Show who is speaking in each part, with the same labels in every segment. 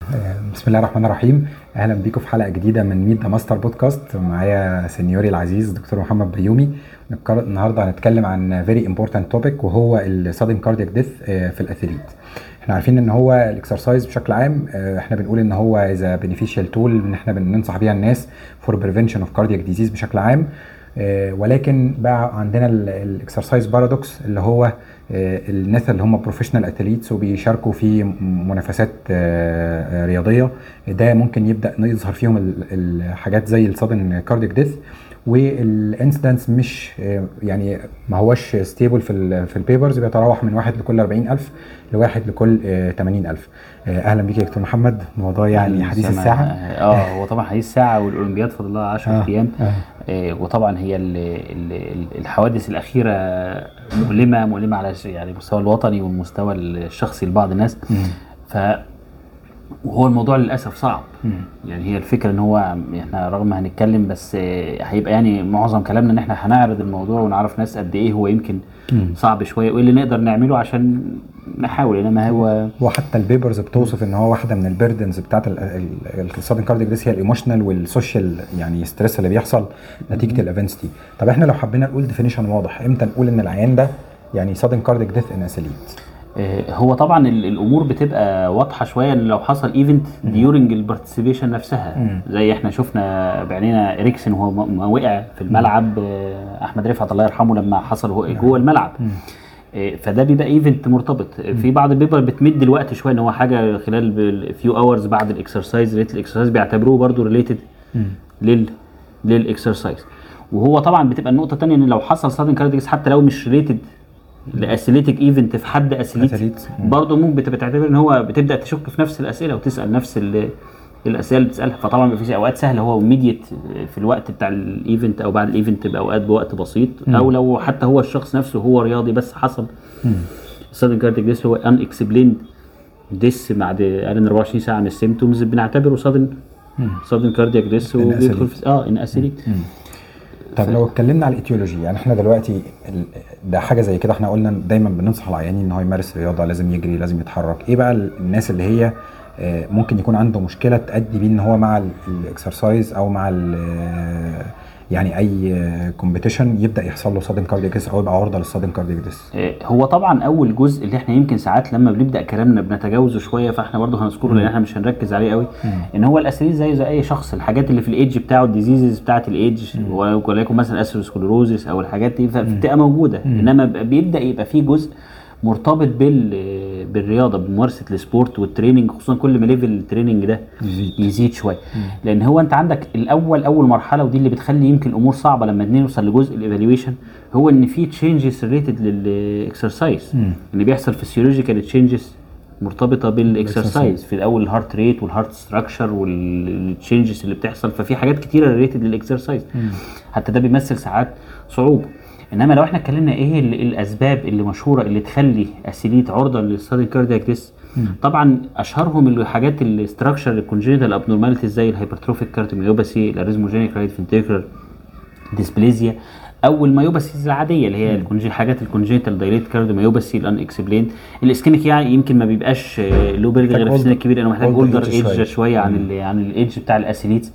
Speaker 1: بسم الله الرحمن الرحيم اهلا بيكم في حلقه جديده من ميت ذا ماستر بودكاست معايا سينيوري العزيز دكتور محمد بيومي النهارده هنتكلم عن فيري امبورتنت توبيك وهو السادن كاردياك ديث في الاثليت احنا عارفين ان هو الاكسرسايز بشكل عام احنا بنقول ان هو از بينيفيشال تول ان احنا بننصح بيها الناس فور بريفنشن اوف كاردياك ديزيز بشكل عام ولكن بقى عندنا الاكسرسايز بارادوكس اللي هو الناس اللي هم بروفيشنال اثليتس وبيشاركوا في منافسات رياضيه ده ممكن يبدا يظهر فيهم الحاجات زي السادن كارديك ديث والانسيدنس مش يعني ما هوش ستيبل في في البيبرز بيتراوح من واحد لكل 40000 لواحد لكل 80000 اهلا بيك يا دكتور محمد موضوع يعني حديث الساعه
Speaker 2: اه هو طبعا حديث الساعه والاولمبياد فاضل لها 10 آه ايام آه. آه وطبعا هي ال ال الحوادث الاخيره مؤلمه مؤلمه على يعني المستوى الوطني والمستوى الشخصي لبعض الناس ف وهو الموضوع للاسف صعب م. يعني هي الفكره ان هو احنا رغم هنتكلم بس هيبقى يعني معظم كلامنا ان احنا هنعرض الموضوع ونعرف ناس قد ايه هو يمكن م. صعب شويه وايه اللي نقدر نعمله عشان نحاول انما هو
Speaker 1: وحتى البيبرز بتوصف ان هو واحده من البيردنز بتاعت السادن كارديك ديس هي الايموشنال والسوشيال يعني ستريس اللي بيحصل نتيجه الايفنتس دي طب احنا لو حبينا نقول ديفينيشن واضح امتى نقول ان العيان ده يعني سادن كارديك ديث ان اثليت
Speaker 2: هو طبعا الامور بتبقى واضحه شويه ان لو حصل ايفنت ديورنج البارتيسيبيشن نفسها مم. زي احنا شفنا بعينينا اريكسن وهو ما وقع في الملعب احمد رفعت الله يرحمه لما حصل هو جوه الملعب مم. فده بيبقى ايفنت مرتبط في بعض البيبر بتمد الوقت شويه ان هو حاجه خلال فيو اورز بعد الاكسرسايز ريت الاكسرسايز بيعتبروه برضه ريليتد لل للاكسرسايز وهو طبعا بتبقى النقطه الثانيه ان لو حصل سادن كارديكس حتى لو مش ريتد لاثليتيك ايفنت في حد اثليت برضه ممكن بتعتبر ان هو بتبدا تشك في نفس الاسئله وتسال نفس الاسئله اللي بتسالها فطبعا في اوقات سهله هو ميديت في الوقت بتاع الايفنت او بعد الايفنت باوقات بوقت بسيط او لو حتى هو الشخص نفسه هو رياضي بس حصل السادن كارديك ديس هو ان اكسبليند ديس بعد اقل من 24 ساعه من السيمتومز بنعتبره سادن سادن كاردياك ديس وبيدخل في اه ان اثليت
Speaker 1: طب لو اتكلمنا على الايتيولوجي يعني احنا دلوقتي ده حاجه زي كده احنا قلنا دايما بننصح العيانين ان هو يمارس رياضه لازم يجري لازم يتحرك ايه بقى الناس اللي هي ممكن يكون عنده مشكله تؤدي بيه ان هو مع الاكسرسايز او مع يعني اي كومبيتيشن يبدا يحصل له صادم كاردياك او يبقى عرضه للصادم كاردياك ديس
Speaker 2: هو طبعا اول جزء اللي احنا يمكن ساعات لما بنبدا كلامنا بنتجاوزه شويه فاحنا برضه هنذكره لان احنا مش هنركز عليه قوي ان هو الاسرير زي زي اي شخص الحاجات اللي في الايدج بتاعه الديزيزز بتاعه الايدج وليكن مثلا اسيروسكلروزس او الحاجات دي فبتبقى موجوده انما بيبدا يبقى في جزء مرتبط بال بالرياضه بممارسه السبورت والتريننج خصوصا كل ما ليفل التريننج ده يزيد, يزيد شويه لان هو انت عندك الاول اول مرحله ودي اللي بتخلي يمكن الامور صعبه لما نوصل لجزء الايفالويشن هو ان في تشينجز ريليتد للاكسرسايز اللي بيحصل فيسيولوجيكال تشينجز مرتبطه بالاكسرسايز في الاول الهارت ريت والهارت ستراكشر والتشينجز اللي بتحصل ففي حاجات كتيره ريليتد للاكسرسايز حتى ده بيمثل ساعات صعوبه انما لو احنا اتكلمنا ايه الاسباب اللي مشهوره اللي تخلي اثليت عرضه للسادن كاردياك ديس طبعا اشهرهم الحاجات الاستراكشر الكونجينيتال ابنورماليتيز زي الهايبرتروفيك كارديوميوباثي الاريزموجينيك رايت فنتريكولار ديسبليزيا او الميوباثيز العاديه اللي هي الحاجات الكونجينيتال دايليت كارديوميوباثي الان اكسبلين الاسكيميك يعني يمكن ما بيبقاش له بيرجع غير في السن الكبير لانه محتاج اولدر ايدج شويه عن ال عن الايدج بتاع الاثليتس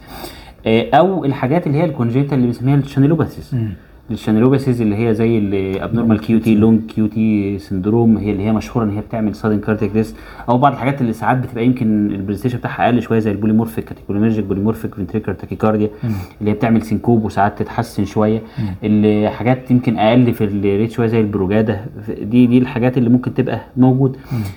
Speaker 2: او الحاجات اللي هي الكونجينيتال اللي بنسميها الشانيلوباثيز الشانيلوباثيز اللي هي زي الابنورمال كيو تي لونج كيو تي سندروم هي اللي هي مشهوره ان هي بتعمل سادن كاردياك ديس او بعض الحاجات اللي ساعات بتبقى يمكن البرزنتيشن بتاعها اقل شويه زي البوليمورفيك كاتيكولوميرجيك بوليمورفيك فنتريكر تاكيكارديا اللي هي بتعمل سينكوب وساعات تتحسن شويه اللي حاجات يمكن اقل في الريت شويه زي البروجادا دي دي الحاجات اللي ممكن تبقى موجود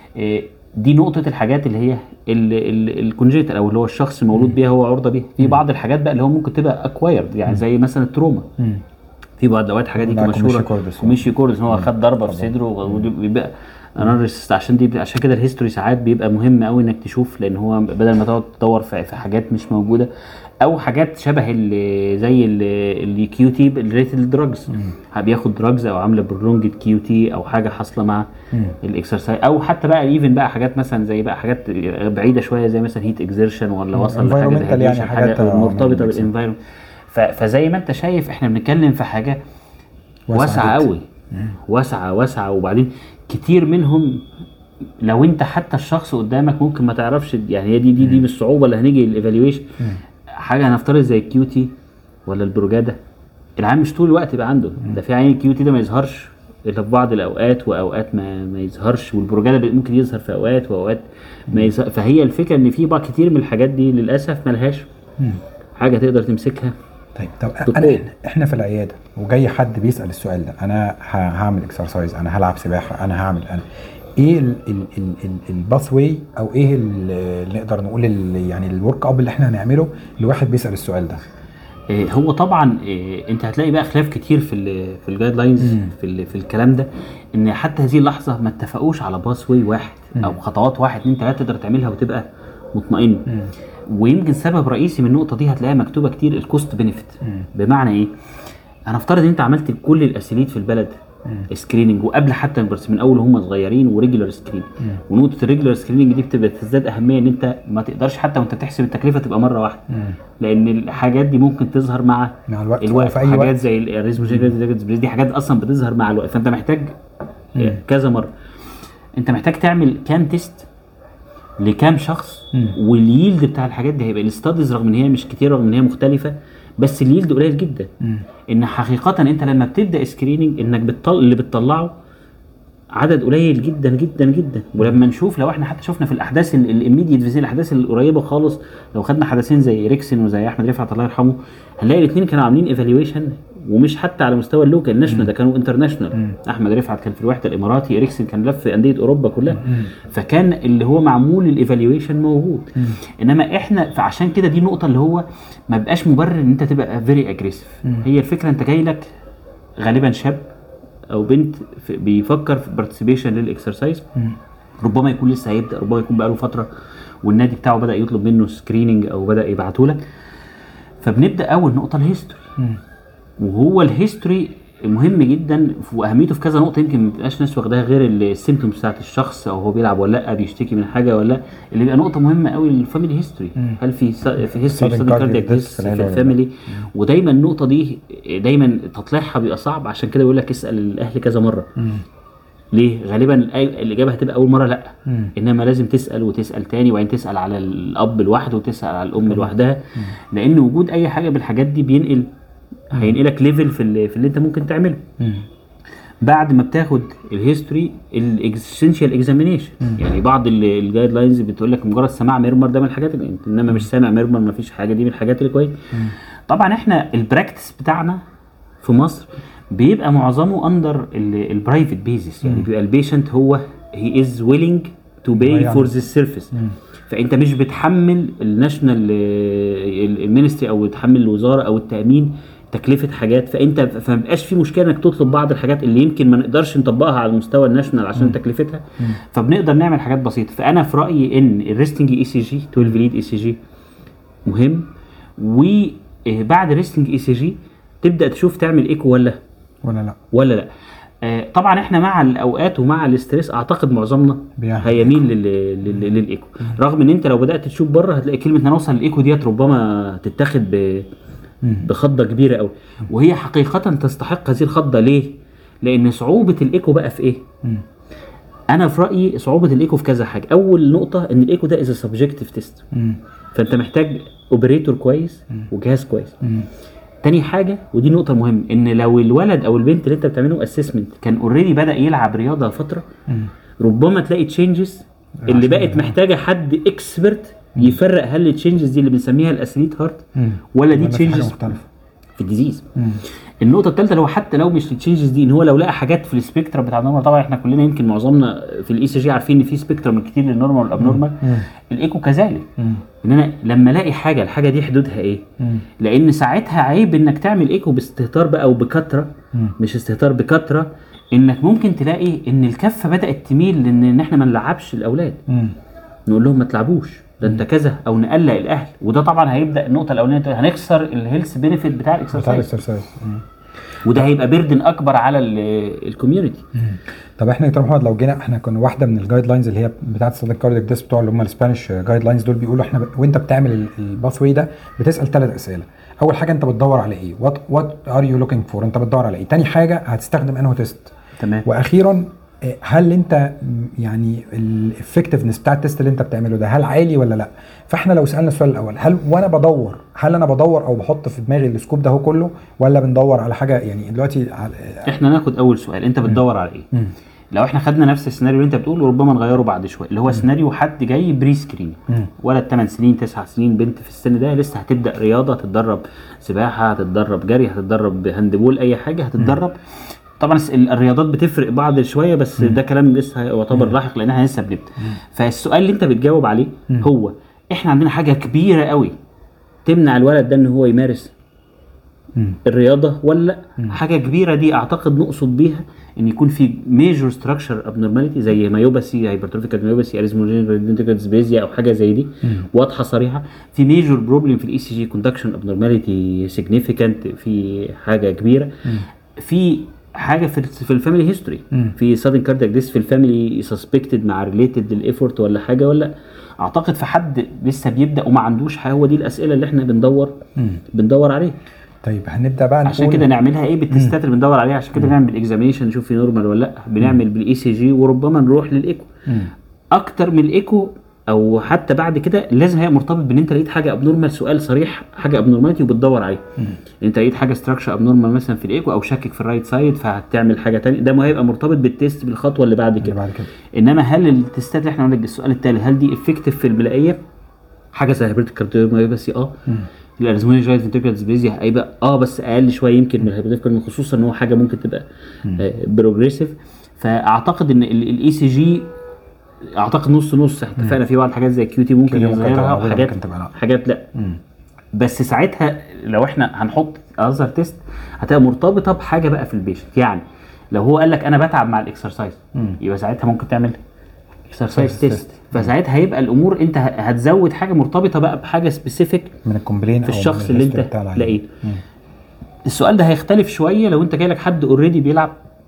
Speaker 2: دي نقطة الحاجات اللي هي الكونجيتال او اللي هو الشخص مولود بيها هو عرضة بيها، في بعض الحاجات بقى اللي هو ممكن تبقى اكوايرد يعني زي مثلا التروما في بعض الاوقات الحاجات دي مشهوره كوميشي كوردس هو خد ضربه في صدره وبيبقى اناليسيس عشان دي عشان كده الهيستوري ساعات بيبقى مهم قوي انك تشوف لان هو بدل ما تقعد تدور في حاجات مش موجوده او حاجات شبه اللي زي الكيو تي ريتد دراجز بياخد دراجز او عامله برولونجد كيو تي او حاجه حاصله مع الاكسرسايز او حتى بقى ايفن بقى حاجات مثلا زي بقى حاجات بعيده شويه زي مثلا هيت اكزيرشن ولا وصل لحاجه زي
Speaker 1: يعني حاجه
Speaker 2: مرتبطه بالانفايرمنت فزي ما انت شايف احنا بنتكلم في حاجه واسعه قوي واسعه واسعه وبعدين كتير منهم لو انت حتى الشخص قدامك ممكن ما تعرفش يعني هي دي دي دي من الصعوبه اللي هنيجي الايفالويشن حاجه هنفترض زي الكيوتي ولا البروجادا العيان مش طول الوقت يبقى عنده ده في عيان الكيوتي ده ما يظهرش الا في بعض الاوقات واوقات ما ما يظهرش والبروجادا ممكن يظهر في اوقات واوقات ما يظهر فهي الفكره ان في بقى كتير من الحاجات دي للاسف ملهاش حاجه تقدر تمسكها
Speaker 1: طيب طب
Speaker 2: دكتور.
Speaker 1: انا احنا في العياده وجاي حد بيسال السؤال ده انا ه- هعمل اكسرسايز انا هلعب سباحه انا هعمل انا ايه الباث واي او ايه ال- اللي نقدر نقول ال- يعني الورك اب اللي احنا هنعمله لواحد بيسال السؤال ده
Speaker 2: إيه، هو طبعا إيه، انت هتلاقي بقى خلاف كتير في ال في الجايد لاينز في ال في الكلام ده ان حتى هذه اللحظه ما اتفقوش على باس واي واحد او خطوات واحد اتنين تلاته تقدر تعملها وتبقى مطمئن ويمكن سبب رئيسي من النقطه دي هتلاقيها مكتوبه كتير الكوست بنفيت بمعنى ايه؟ هنفترض ان انت عملت كل الاسيليت في البلد سكريننج وقبل حتى بس من اول هم صغيرين وريجولار سكريننج ونقطه الريجولار سكريننج دي بتبقى تزداد اهميه ان انت ما تقدرش حتى وانت تحسب التكلفه تبقى مره واحده لان الحاجات دي ممكن تظهر مع
Speaker 1: مع الوقت أو
Speaker 2: الوقت
Speaker 1: في أي
Speaker 2: حاجات
Speaker 1: وقت.
Speaker 2: زي الريزم دي حاجات اصلا بتظهر مع الوقت فانت محتاج كذا مره انت محتاج تعمل كام تيست لكام شخص واليلد بتاع الحاجات دي هيبقى الاستاديز رغم ان هي مش كتير رغم ان هي مختلفه بس اليلد قليل جدا ان حقيقه انت لما بتبدا سكريننج انك بتطل اللي بتطلعه عدد قليل جدا جدا جدا ولما نشوف لو احنا حتى شفنا في الاحداث الاميديت في الاحداث القريبه خالص لو خدنا حدثين زي اريكسن وزي احمد رفعت الله يرحمه هنلاقي الاثنين كانوا عاملين ايفالويشن ومش حتى على مستوى اللوكال ناشونال ده كانوا انترناشونال احمد رفعت كان في الوحده الاماراتي اريكسن كان لف في انديه اوروبا كلها فكان اللي هو معمول الايفالويشن موجود انما احنا فعشان كده دي النقطه اللي هو ما بقاش مبرر ان انت تبقى فيري اجريسيف هي الفكره انت جاي لك غالبا شاب او بنت في- بيفكر في بارتيسيبيشن للاكسرسايز ربما يكون لسه هيبدا ربما يكون بقاله فتره والنادي بتاعه بدا يطلب منه سكريننج او بدا يبعته لك فبنبدا اول نقطه الهيستوري وهو الهيستوري مهم جدا واهميته في كذا نقطه يمكن ما بتبقاش ناس واخداها غير السيمتومز بتاعت الشخص او هو بيلعب ولا لا بيشتكي من حاجه ولا لا اللي بيبقى نقطه مهمه قوي الفاميلي هيستوري هل في س- في هيستوري
Speaker 1: Sudden
Speaker 2: سادن
Speaker 1: cardiac
Speaker 2: كاردياك
Speaker 1: death
Speaker 2: ديث
Speaker 1: في
Speaker 2: في
Speaker 1: العيلة ولا لا؟
Speaker 2: الفاميلي ودايما النقطه دي دايما تطليعها بيبقى صعب عشان كده بيقول لك اسال الاهل كذا مره ليه؟ غالبا الأي- الاجابه هتبقى اول مره لا انما لازم تسال وتسال تاني وبعدين تسال على الاب لوحده وتسال على الام لوحدها لان وجود اي حاجه بالحاجات دي بينقل هينقلك ليفل في اللي, في اللي انت ممكن تعمله بعد ما بتاخد الهيستوري الاكزيستنشال اكزامينيشن يعني بعض الجايد لاينز بتقول لك مجرد سماع ميرمر ده من الحاجات اللي انت انما مش سامع ميرمر ما فيش حاجه دي من الحاجات اللي كويسه طبعا احنا البراكتس بتاعنا في مصر بيبقى معظمه اندر البرايفت بيزس يعني بيبقى البيشنت هو هي از ويلينج تو باي
Speaker 1: ضيع.
Speaker 2: فور ذا سيرفيس فانت مش بتحمل الناشونال المينستري او تحمل الوزاره او التامين تكلفه حاجات فانت فما بيبقاش في مشكله انك تطلب بعض الحاجات اللي يمكن ما نقدرش نطبقها على المستوى الناشونال عشان تكلفتها فبنقدر نعمل حاجات بسيطه فانا في رايي ان الريستنج اي سي جي 12 ليد اي سي جي مهم وبعد الريستنج اي سي جي تبدا تشوف تعمل ايكو ولا
Speaker 1: ولا لا
Speaker 2: ولا لا آه، طبعا احنا مع الاوقات ومع الاستريس اعتقد معظمنا
Speaker 1: بيعمل
Speaker 2: هيميل لل- لل- للايكو رغم ان انت لو بدات تشوف بره هتلاقي كلمه ان انا اوصل للايكو ديت ربما تتاخد ب بخضه كبيره قوي وهي حقيقه تستحق هذه الخضه ليه لان صعوبه الايكو بقى في ايه انا في رايي صعوبه الايكو في كذا حاجه اول نقطه ان الايكو ده از سبجكتيف تيست فانت محتاج اوبريتور كويس وجهاز كويس تاني حاجة ودي نقطة مهمة إن لو الولد أو البنت اللي أنت بتعمله اسسمنت كان اوريدي بدأ يلعب رياضة فترة ربما تلاقي تشينجز اللي بقت محتاجة حد اكسبرت يفرق هل التشينجز دي اللي بنسميها الاسليت هارت ولا دي
Speaker 1: ولا في حاجة
Speaker 2: تشينجز
Speaker 1: مختلفة
Speaker 2: في الديزيز النقطه الثالثه اللي هو حتى لو مش التشينجز دي ان هو لو لقى حاجات في السبيكترم بتاع النورمال طبعا احنا كلنا يمكن معظمنا في الاي سي جي عارفين ان في سبيكترم كتير للنورمال والابنورمال الايكو كذلك ان انا لما الاقي حاجه الحاجه دي حدودها ايه لان ساعتها عيب انك تعمل ايكو باستهتار بقى وبكثره مش استهتار بكثره انك ممكن تلاقي ان الكفه بدات تميل لان ان احنا ما نلعبش الاولاد نقول لهم ما تلعبوش ده انت كذا او نقلق الاهل وده طبعا هيبدا النقطه الاولانيه تقول هنكسر الهيلث بينفيت بتاع
Speaker 1: بتاع
Speaker 2: الاكسرسايز
Speaker 1: الاكسرسايز
Speaker 2: وده هيبقى بيردن اكبر على الكوميونتي
Speaker 1: طب احنا يا دكتور محمد لو جينا احنا كنا واحده من الجايد لاينز اللي هي بتاعه السادن كاردياك ديس بتوع اللي هم الاسبانيش جايد لاينز دول بيقولوا احنا ب... وانت بتعمل الباث واي ده بتسال ثلاث اسئله اول حاجه انت بتدور على ايه وات وات ار يو لوكينج فور انت بتدور على ايه تاني حاجه هتستخدم انه تيست
Speaker 2: تمام
Speaker 1: واخيرا آه، هل انت م، يعني الافكتفنس بتاع التست اللي انت بتعمله ده هل عالي ولا لا فاحنا لو سالنا السؤال الاول هل وانا بدور هل انا بدور او بحط في دماغي السكوب ده هو كله ولا بندور على حاجه يعني دلوقتي على-
Speaker 2: احنا ناخد اول سؤال انت بتدور على ايه
Speaker 1: مم.
Speaker 2: لو احنا خدنا نفس السيناريو اللي انت بتقوله ربما نغيره بعد شويه اللي هو سيناريو حد جاي بري سكرين
Speaker 1: مم.
Speaker 2: ولد 8 سنين 9 سنين بنت في السن ده لسه هتبدا رياضه تتدرب سباحه هتتدرب جري هتتدرب هاندبول اي حاجه هتتدرب طبعا الس- ال- الرياضات بتفرق بعض شويه بس ده كلام لسه يعتبر لاحق لان احنا لسه بنبدا فالسؤال اللي انت بتجاوب عليه هو احنا عندنا حاجه كبيره قوي تمنع الولد ده ان هو يمارس
Speaker 1: مم.
Speaker 2: الرياضه ولا حاجه كبيره دي اعتقد نقصد بيها ان يكون في ميجور ستراكشر ابنورماليتي زي مايوباسي هايبرتروفيكال مايوباسي اريزموجينيك سبيزيا او حاجه زي دي واضحه صريحه في ميجور بروبلم في الاي سي جي كوندكشن ابنورماليتي سيجنيفيكانت في حاجه كبيره في حاجه في في الفاميلي هيستوري في سادن كاردياك ديس في الفاميلي سسبكتد مع ريليتد للايفورت ولا حاجه ولا اعتقد في حد لسه بيبدا وما عندوش حاجه هو دي الاسئله اللي احنا بندور بندور عليه
Speaker 1: طيب هنبدا بقى
Speaker 2: عشان
Speaker 1: نقول
Speaker 2: كده نعملها ايه بالتستات اللي بندور عليها عشان كده نعمل بالاكزامينشن نشوف في نورمال ولا لا بنعمل بالاي سي جي وربما نروح للايكو
Speaker 1: مم.
Speaker 2: اكتر من الايكو او حتى بعد كده لازم هي مرتبط بان انت لقيت حاجه ابنورمال سؤال صريح حاجه ابنورماليتي وبتدور عليه انت لقيت حاجه ستراكشر ابنورمال مثلا في الايكو او شاكك في الرايت سايد فهتعمل حاجه تانية ده ما هيبقى مرتبط بالتست بالخطوه اللي بعد
Speaker 1: اللي
Speaker 2: كده
Speaker 1: بعد كده
Speaker 2: انما هل التستات اللي احنا قلنا السؤال التالي هل دي افكتيف في البلائيه حاجه زي هيبريد كارديوميوباثي اه الارزموني جايز فينتريكال ديسبيزيا هيبقى اه بس اقل شويه يمكن من الهيبريد خصوصا ان هو حاجه ممكن تبقى بروجريسيف فاعتقد ان الاي سي جي اعتقد نص نص احنا اتفقنا في بعض الحاجات زي كيو تي ممكن
Speaker 1: كده ممكن تبقى
Speaker 2: يظهرها
Speaker 1: موجودة،
Speaker 2: وحاجات
Speaker 1: ممكن تبقى لا.
Speaker 2: حاجات لا
Speaker 1: مم.
Speaker 2: بس ساعتها لو احنا هنحط اذر تيست هتبقى مرتبطه بحاجه بقى في البيشنت يعني لو هو قال لك انا بتعب مع الاكسرسايز يبقى ساعتها ممكن تعمل اكسرسايز
Speaker 1: Exercise
Speaker 2: تيست
Speaker 1: test.
Speaker 2: فساعتها هيبقى الامور انت ه- هتزود حاجه مرتبطه بقى بحاجه سبيسيفيك
Speaker 1: من الكومبلين
Speaker 2: في
Speaker 1: أو من
Speaker 2: الشخص اللي انت
Speaker 1: الhistory بتاع العيان.
Speaker 2: لقيته السؤال ده هيختلف شويه لو انت جاي لك حد اوريدي بيلعب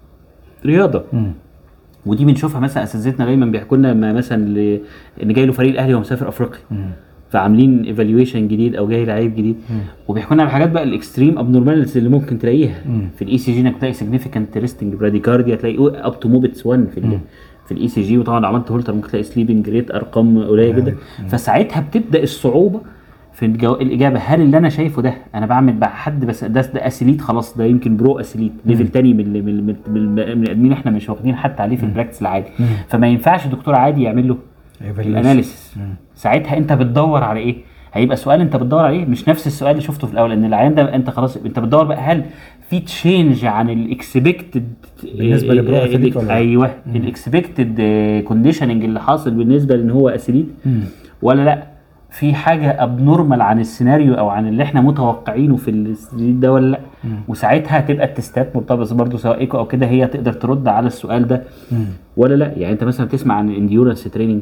Speaker 2: رياضه
Speaker 1: مم.
Speaker 2: ودي بنشوفها مثلا اساتذتنا دايما بيحكوا لنا لما مثلا ل- ان جاي له فريق الاهلي وهو مسافر افريقيا
Speaker 1: مم.
Speaker 2: فعاملين ايفالويشن جديد او جاي لعيب جديد وبيحكوا لنا على الحاجات بقى الاكستريم ابنورماليتيز اللي ممكن تلاقيها
Speaker 1: مم.
Speaker 2: في الاي سي جي انك تلاقي سيجنيفيكانت ريستنج براديكارديا تلاقي اب تو موبتس 1 في ال في الاي سي جي وطبعا لو عملت هولتر ممكن تلاقي سليبنج ريت ارقام قليله جدا فساعتها بتبدا الصعوبه في الجو... الاجابه هل اللي انا شايفه ده انا بعمل بقى حد بس ده ده اسيليت خلاص ده يمكن برو اسيليت ليفل تاني من من من, من, من, من الادمين احنا مش واخدين حتى عليه في البراكتس العادي فما ينفعش الدكتور عادي يعمل له
Speaker 1: Evaluation.
Speaker 2: الاناليسيس ساعتها انت بتدور على ايه هيبقى سؤال انت بتدور عليه مش نفس السؤال اللي شفته في الاول ان العيان ده انت خلاص انت بتدور بقى هل في تشينج عن الاكسبكتد
Speaker 1: بالنسبة لبرو أثليت ولا لا؟
Speaker 2: ايوه الاكسبكتد كونديشننج اللي حاصل بالنسبه لان هو اسيليت ولا لا في حاجه ابنورمال عن السيناريو او عن اللي احنا متوقعينه في السيناريو ده ولا لا وساعتها هتبقى التستات مرتبطه برضه سواء ايكو او كده هي تقدر ترد على السؤال ده ولا لا يعني انت مثلا تسمع عن الانديورنس تريننج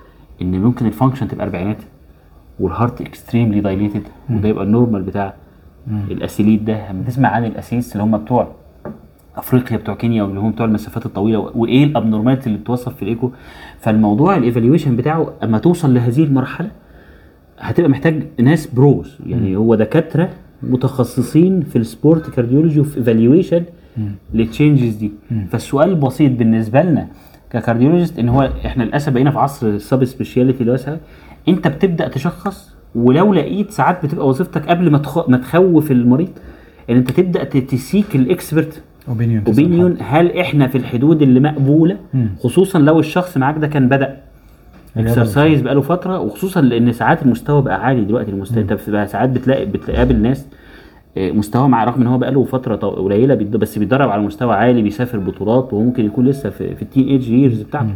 Speaker 2: ان ممكن الفانكشن تبقى اربعينات والهارت اكستريملي دايليتد وده يبقى النورمال بتاع الاسيليت ده لما تسمع عن الاسيس اللي هم بتوع افريقيا بتوع كينيا واللي هم بتوع المسافات الطويله وايه الابنورماليتي اللي بتوصف في الايكو فالموضوع الايفالويشن بتاعه اما توصل لهذه المرحله هتبقى محتاج ناس بروز يعني هو دكاتره متخصصين في السبورت كارديولوجي وفي ايفالويشن للتشينجز دي فالسؤال البسيط بالنسبه لنا ككارديولوجيست ان هو احنا للاسف بقينا في عصر السب سبيشاليتي الواسع انت بتبدا تشخص ولو لقيت ساعات بتبقى وظيفتك قبل ما تخ... ما تخوف المريض ان انت تبدا ت- تسيك الاكسبرت
Speaker 1: اوبينيون
Speaker 2: اوبينيون هل احنا في الحدود اللي مقبوله خصوصا لو الشخص معاك ده كان بدا اكسرسايز بقاله فتره وخصوصا لان ساعات المستوى بقى عالي دلوقتي المستوى انت بقى ساعات بتلاقي بتقابل ناس آه، مستواه مع رغم ان هو بقاله فتره طو- قليله بيد- بس بيتدرب على مستوى عالي بيسافر بطولات وممكن يكون لسه في, في التين ايج ييرز بتاعته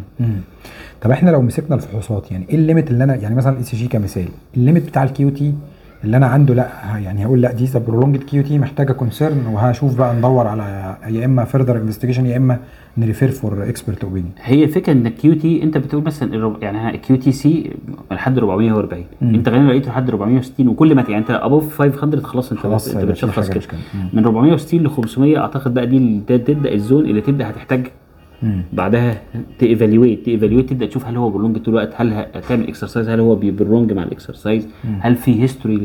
Speaker 1: طب احنا لو مسكنا الفحوصات يعني ايه الليميت اللي انا يعني مثلا الاي سي جي كمثال الليميت بتاع الكيو تي اللي انا عنده لا ه- يعني هقول لا دي برولونجد كيو تي محتاجه كونسيرن وهشوف بقى ندور على يا اما فيرذر انفستيجيشن يا اما نريفير فور اكسبرت اوبينيون
Speaker 2: هي الفكره ان الكيو تي انت بتقول مثلا الرب- يعني الكيو تي سي لحد 440 انت غالبا لقيته لحد 460 وكل ما ت- يعني انت ابوف 500 خلاص انت
Speaker 1: خلاص
Speaker 2: انت
Speaker 1: هيبقى في
Speaker 2: بتشخص
Speaker 1: حاجة
Speaker 2: كده
Speaker 1: مش كده. مم.
Speaker 2: من 460 ل 500 اعتقد بقى دي اللي تبدا الزون اللي تبدا هتحتاج
Speaker 1: مم.
Speaker 2: بعدها تيفالويت تيفالويت تبدا تشوف هل هو برونج طول الوقت هل هتعمل اكسرسايز هل هو بيبرونج مع الاكسرسايز هل في هيستوري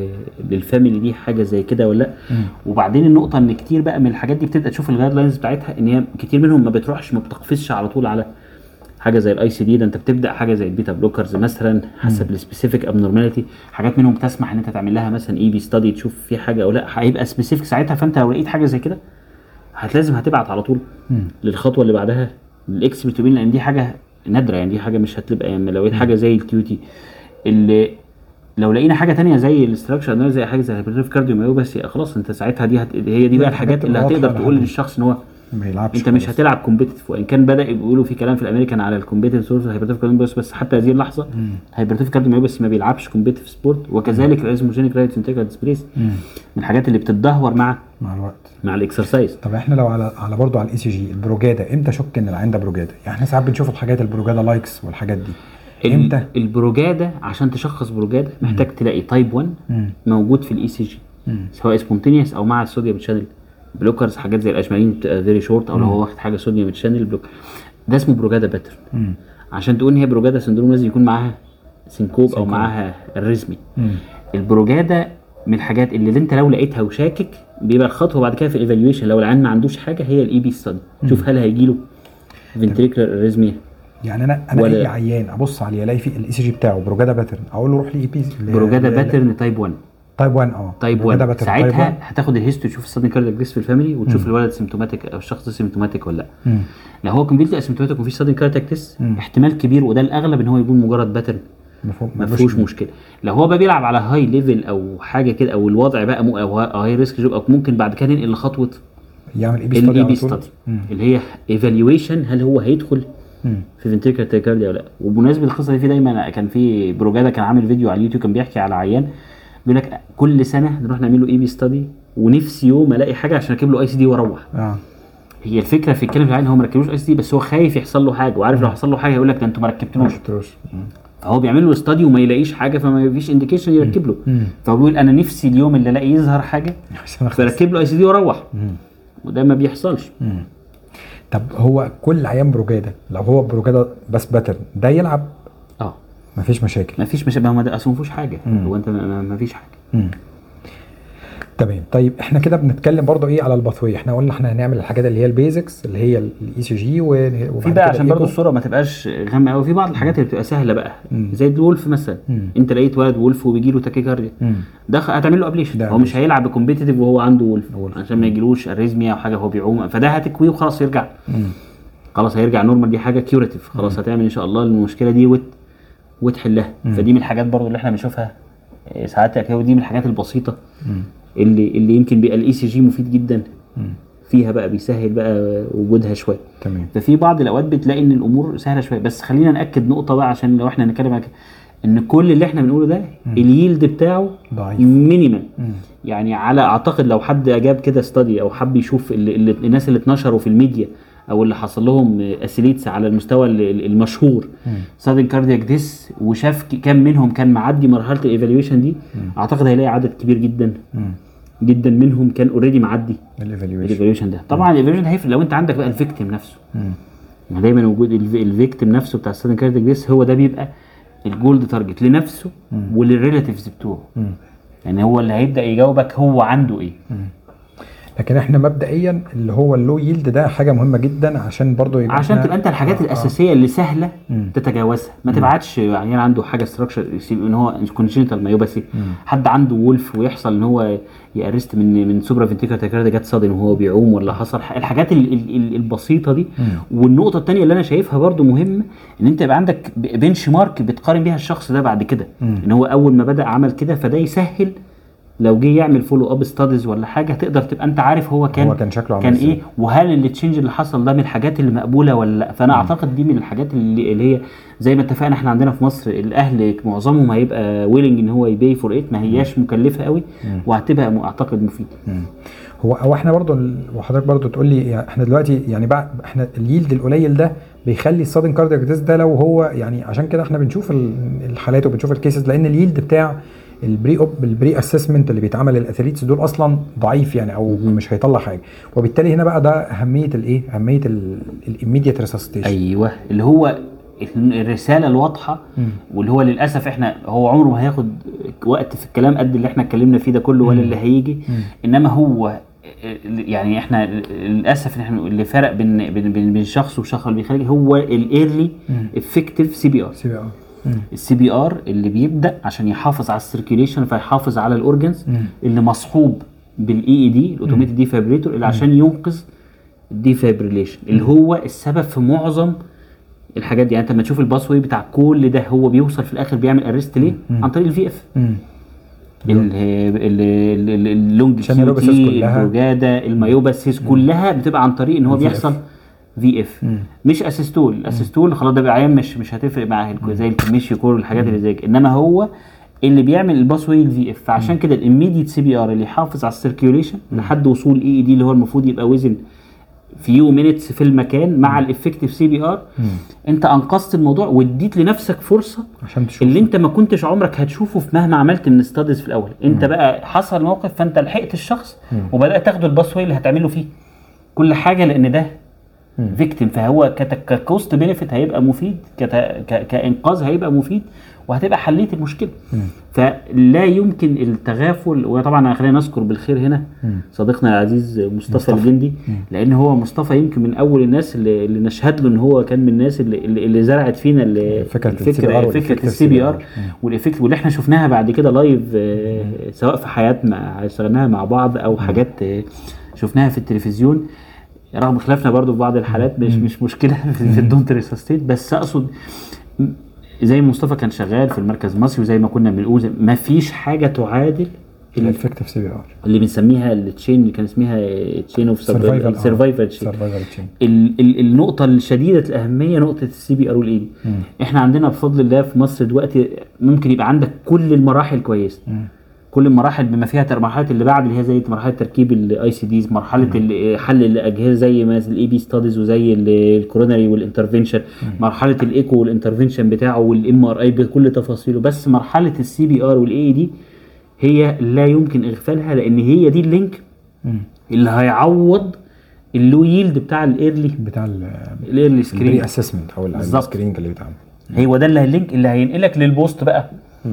Speaker 2: للفاميلي دي حاجه زي كده ولا لا وبعدين النقطه ان كتير بقى من الحاجات دي بتبدا تشوف الجايد لاينز بتاعتها ان هي كتير منهم ما بتروحش ما بتقفزش على طول على حاجه زي الاي سي دي ده انت بتبدا حاجه زي البيتا بلوكرز مثلا حسب السبيسيفيك ابنورماليتي حاجات منهم تسمح ان انت تعمل لها مثلا اي بي ستادي تشوف في حاجه او لا هيبقى سبيسيفيك ساعتها فانت لو لقيت حاجه زي كده هت لازم هتبعت على طول للخطوه اللي بعدها الاكس بتوبين لان دي حاجه نادره يعني دي حاجه مش هتبقى يعني لو لقيت حاجه زي الكيو تي اللي لو لقينا حاجه تانية زي الاستراكشر زي حاجه زي هايبرتيف كارديوميوباثي خلاص انت ساعتها دي هت... هي دي بقى الحاجات اللي
Speaker 1: واضحة
Speaker 2: هتقدر تقول
Speaker 1: لحد.
Speaker 2: للشخص ان هو
Speaker 1: ما يلعبش
Speaker 2: انت مش
Speaker 1: خالص.
Speaker 2: هتلعب كومبيتيتيف وان كان بدا بيقولوا في كلام في الامريكان على الكومبيتيتيف سورس هايبرتيف كارديوميوباثي بس حتى هذه اللحظه هايبرتيف كارديوميوباثي ما بيلعبش كومبيتيتيف سبورت وكذلك الازموجينيك رايت انتجرال ديسبليس
Speaker 1: مم.
Speaker 2: من الحاجات اللي بتتدهور مع
Speaker 1: مع الوقت
Speaker 2: مع الاكسرسايز
Speaker 1: طب احنا لو على على برضه على الاي سي جي البروجادا امتى شك ان العين ده بروجادا؟ يعني احنا ساعات بنشوف الحاجات البروجادا لايكس والحاجات دي
Speaker 2: ال-
Speaker 1: امتى؟
Speaker 2: البروجادا عشان تشخص بروجادا محتاج تلاقي تايب 1
Speaker 1: مم.
Speaker 2: موجود في الاي سي جي
Speaker 1: مم.
Speaker 2: سواء سبونتينيوس او مع الصوديوم شانل بلوكرز حاجات زي الاشمالين بتبقى فيري شورت او لو هو واخد حاجه صوديوم شانل بلوك ده اسمه بروجادا باترن
Speaker 1: مم.
Speaker 2: عشان تقول ان هي بروجادا سندروم لازم يكون معاها سنكوب او معاها الريزمي
Speaker 1: مم.
Speaker 2: البروجادا من الحاجات اللي انت لو لقيتها وشاكك بيبقى الخطوه بعد كده في الايفالويشن لو العيان ما عندوش حاجه هي الاي بي ستادي شوف هل هيجي له فنتريكولار اريزميا
Speaker 1: يعني انا انا
Speaker 2: ولا-
Speaker 1: اي عيان ابص عليه الاقي في الاي سي جي بتاعه بروجادا باترن اقول له روح لي اي بي
Speaker 2: بروجادا باترن تايب 1
Speaker 1: تايب 1 اه
Speaker 2: تايب
Speaker 1: بروجادا
Speaker 2: 1
Speaker 1: pattern type 1.
Speaker 2: ساعتها هتاخد الهيستوري تشوف السادن كاردياك ديس في الفاميلي وتشوف الولد سيمتوماتيك او الشخص سيمتوماتيك ولا لا
Speaker 1: مم.
Speaker 2: لو هو كومبليتلي اسيمتوماتيك ومفيش سادن كاردياك ديس
Speaker 1: مم.
Speaker 2: احتمال كبير وده الاغلب ان هو يكون مجرد باترن
Speaker 1: مفهوم
Speaker 2: ما فيهوش مشكله لو هو بقى بيلعب على هاي ليفل او حاجه كده او الوضع بقى مو او هاي ريسك جوب او ممكن بعد كده ننقل لخطوه
Speaker 1: يعمل اي بي
Speaker 2: الاي
Speaker 1: ستادي
Speaker 2: بي ستادي اللي هي ايفالويشن هل هو هيدخل في فنتريكال تاكارديا ولا لا وبمناسبه القصه دي في دايما كان في بروجادا كان عامل فيديو على اليوتيوب كان بيحكي على عيان بيقول لك كل سنه نروح نعمل له اي بي ستادي ونفسي يوم الاقي حاجه عشان اركب له اي سي دي واروح
Speaker 1: اه
Speaker 2: هي الفكره في الكلام في العيان هو ما ركبوش اي سي دي بس هو خايف يحصل له حاجه وعارف لو حصل له حاجه يقول لك ده انتوا ما
Speaker 1: ما
Speaker 2: ركبتلوش
Speaker 1: شفتوش مم.
Speaker 2: فهو بيعمل له استادي وما يلاقيش حاجه فما فيش انديكيشن يركب له
Speaker 1: مم.
Speaker 2: فهو بيقول انا نفسي اليوم اللي الاقي يظهر حاجه
Speaker 1: عشان أخلص.
Speaker 2: فركب له اي سي دي واروح
Speaker 1: مم.
Speaker 2: وده ما بيحصلش
Speaker 1: مم. طب هو كل عيان بروجادا لو هو بروجادا بس باترن ده يلعب
Speaker 2: اه
Speaker 1: مفيش مشاكل
Speaker 2: ما فيش مش ما ده اصلا ما فيهوش حاجه
Speaker 1: مم.
Speaker 2: هو انت ما- ما ما فيش حاجه
Speaker 1: مم. تمام طيب احنا كده بنتكلم برضو ايه على الباثوي احنا قلنا احنا هنعمل الحاجات اللي هي البيزكس اللي هي الاي سي جي
Speaker 2: في بقى عشان برضه الصوره ما تبقاش غامقه قوي في بعض الحاجات اللي بتبقى سهله بقى
Speaker 1: مم.
Speaker 2: زي الولف مثلا
Speaker 1: مم.
Speaker 2: انت لقيت ولد وولف وبيجي له تاكيكارديا ده خ- هتعمل له ابليشن
Speaker 1: ده
Speaker 2: هو مش هيلعب بكومبيتيتيف وهو عنده وولف
Speaker 1: وولف.
Speaker 2: عشان ما يجيلوش اريزميا او حاجه هو بيعوم فده هتكويه وخلاص يرجع خلاص هيرجع نورمال دي حاجه كيوريتيف خلاص هتعمل ان شاء الله المشكله دي وت وتحلها فدي من الحاجات برضو اللي احنا بنشوفها آه، ساعات كده ودي من الحاجات البسيطه اللي اللي يمكن بيبقى الاي سي جي مفيد جدا فيها بقى بيسهل بقى وجودها شويه
Speaker 1: تمام
Speaker 2: ففي بعض الاوقات بتلاقي ان الامور سهله شويه بس خلينا ناكد نقطه بقى عشان لو احنا هنتكلم على كده ان كل اللي احنا بنقوله ده اليلد بتاعه
Speaker 1: ضعيف.
Speaker 2: مينيمال
Speaker 1: مم.
Speaker 2: يعني على اعتقد لو حد جاب كده استادي او حب يشوف ال- ال- الناس اللي اتنشروا في الميديا او اللي حصل لهم اسيليتس على المستوى ال- ال- المشهور سادن كاردياك ديس وشاف ك- كام منهم كان معدي مرحله الايفالويشن دي اعتقد هيلاقي عدد كبير جدا
Speaker 1: مم.
Speaker 2: جدا منهم كان اوريدي معدي
Speaker 1: الايفالويشن
Speaker 2: الايفالويشن ده طبعا الايفالويشن ده هيفرق لو انت عندك بقى الفيكتيم نفسه
Speaker 1: مم.
Speaker 2: يعني دايما وجود الف- الفيكتيم نفسه بتاع السادن كاردياك ديس هو ده بيبقى الجولد تارجت لنفسه وللريلاتيفز بتوعه
Speaker 1: مم.
Speaker 2: يعني هو اللي هيبدا يجاوبك هو عنده ايه
Speaker 1: لكن احنا مبدئيا اللي هو اللو يلد ده حاجه مهمه جدا عشان برضو يبقى
Speaker 2: عشان
Speaker 1: إحنا-
Speaker 2: تبقى انت الحاجات
Speaker 1: آه،
Speaker 2: الاساسيه اللي سهله
Speaker 1: مم.
Speaker 2: تتجاوزها ما تبعتش يعني عنده حاجه ستراكشر ان هو كونجنتال مايوباثي حد عنده وولف ويحصل ان هو يارست من من سوبرا فينتيكا تاكاردا جت صدم وهو بيعوم ولا حصل ح- الحاجات ال- ال- ال- البسيطه دي والنقطه الثانيه اللي انا شايفها برضو مهمه ان انت يبقى عندك بنش مارك بتقارن بيها الشخص ده بعد كده ان هو اول ما بدا عمل كده فده يسهل لو جه يعمل فولو اب ستاديز ولا حاجه تقدر تبقى انت عارف هو كان
Speaker 1: هو كان شكله عامل
Speaker 2: كان
Speaker 1: إزاي.
Speaker 2: ايه وهل التشنج اللي حصل ده من الحاجات اللي مقبوله ولا لا فانا اعتقد دي من الحاجات اللي, اللي هي زي ما اتفقنا احنا عندنا في مصر الاهل معظمهم هيبقى ويلنج ان هو يبي فور ات ما هياش مكلفه قوي وهتبقى م- اعتقد مفيده
Speaker 1: هو هو احنا برضو ال- وحضرتك برضو تقول لي يعني احنا دلوقتي يعني بقى احنا اليلد القليل ده بيخلي السادن كاردياك ديس ده لو هو يعني عشان كده احنا بنشوف ال- الحالات وبنشوف الكيسز لان اليلد بتاع البري اوب البري اسسمنت اللي بيتعمل للاثليتس دول اصلا ضعيف يعني او مش هيطلع حاجه وبالتالي هنا بقى ده اهميه الايه اهميه الاميديت ريسستيشن
Speaker 2: ايوه اللي هو الرساله الواضحه واللي هو للاسف احنا هو عمره ما هياخد وقت في الكلام قد اللي احنا اتكلمنا فيه ده كله ولا اللي هيجي انما هو يعني احنا للاسف ان احنا اللي فرق بين بين بين بين شخص وشخص اللي بيخرج هو الايرلي افكتيف سي بي ار
Speaker 1: سي بي ار
Speaker 2: السي بي ار اللي بيبدا عشان يحافظ على السيركيوليشن فيحافظ على الاورجنز اللي مصحوب بالاي اي دي الاوتوميتد ديفابريتور اللي عشان ينقذ الديفابريليشن اللي هو السبب في معظم الحاجات دي يعني انت لما تشوف الباس واي بتاع كل ده هو بيوصل في الاخر بيعمل اريست ليه؟ عن طريق الفي اف اللونج
Speaker 1: عشان الروبسيس كلها.
Speaker 2: البروجادا المايوباسيس كلها بتبقى عن طريق ان هو بيحصل في اف مش اسيستول الاسيستول خلاص ده عيان مش مش هتفرق معاه زي الكميشي كور والحاجات اللي زي كده انما هو اللي بيعمل الباس واي الفي اف فعشان كده الاميديت سي بي ار اللي يحافظ على السيركيوليشن لحد وصول اي اي دي اللي هو المفروض يبقى وزن فيو مينتس في المكان مع الافكتيف سي بي ار انت انقذت الموضوع واديت لنفسك فرصه
Speaker 1: عشان تشوف
Speaker 2: اللي انت ما كنتش عمرك هتشوفه في مهما عملت من ستاديز في الاول انت بقى حصل موقف فانت لحقت الشخص وبدات تاخد الباس واي اللي هتعمله فيه كل حاجه لان ده فيكتيم فهو كت- ككوست بينفيت هيبقى مفيد كت- ك- كانقاذ هيبقى مفيد وهتبقى حليت المشكله فلا يمكن التغافل وطبعا خلينا نذكر بالخير هنا صديقنا العزيز مصطفى,
Speaker 1: مصطفى.
Speaker 2: مصطفى. الجندي لان هو مصطفى يمكن من اول الناس اللي, اللي نشهد له ان هو كان من الناس اللي, اللي اللي زرعت فينا ال-
Speaker 1: فكرة ال CBR
Speaker 2: فكره
Speaker 1: والإفكت
Speaker 2: فكره
Speaker 1: ال
Speaker 2: السي بي
Speaker 1: CBR.
Speaker 2: ار والافكت واللي احنا شفناها بعد كده لايف آه، سواء في حياتنا اشتغلناها مع بعض او حاجات آه، شفناها في التلفزيون رغم خلافنا برضو في بعض الحالات مش مش مشكله في في الدونت ريسستيت بس اقصد م- زي ما مصطفى كان شغال في المركز المصري وزي ما كنا بنقول ما فيش حاجه تعادل ال-
Speaker 1: الافكتيف سي بي ار
Speaker 2: اللي بنسميها التشين اللي كان اسمها تشين اوف
Speaker 1: سرفايفل
Speaker 2: سرفايفل تشين
Speaker 1: سرفايفل تشين
Speaker 2: ال- ال- النقطة الشديدة الأهمية نقطة السي بي ار والاي دي احنا عندنا بفضل الله في مصر دلوقتي ممكن يبقى عندك كل المراحل كويسة كل المراحل بما فيها تر- مرحلة اللي بعد اللي هي زي مرحلة تركيب الاي سي ديز مرحلة ال- حل الاجهزة زي ما الاي بي ستاديز وزي ال- الكوروناري والانترفنشن مرحلة الايكو والانترفنشن بتاعه والام ار اي بكل تفاصيله بس مرحلة السي بي ار والاي دي هي لا يمكن اغفالها لان هي دي اللينك اللي هيعوض اللو ييلد بتاع الايرلي
Speaker 1: بتاع
Speaker 2: الايرلي
Speaker 1: البري
Speaker 2: سكرين
Speaker 1: اسسمنت او
Speaker 2: بالظبط.
Speaker 1: السكريننج اللي بيتعمل
Speaker 2: هو ده اللي اللينك اللي هينقلك للبوست بقى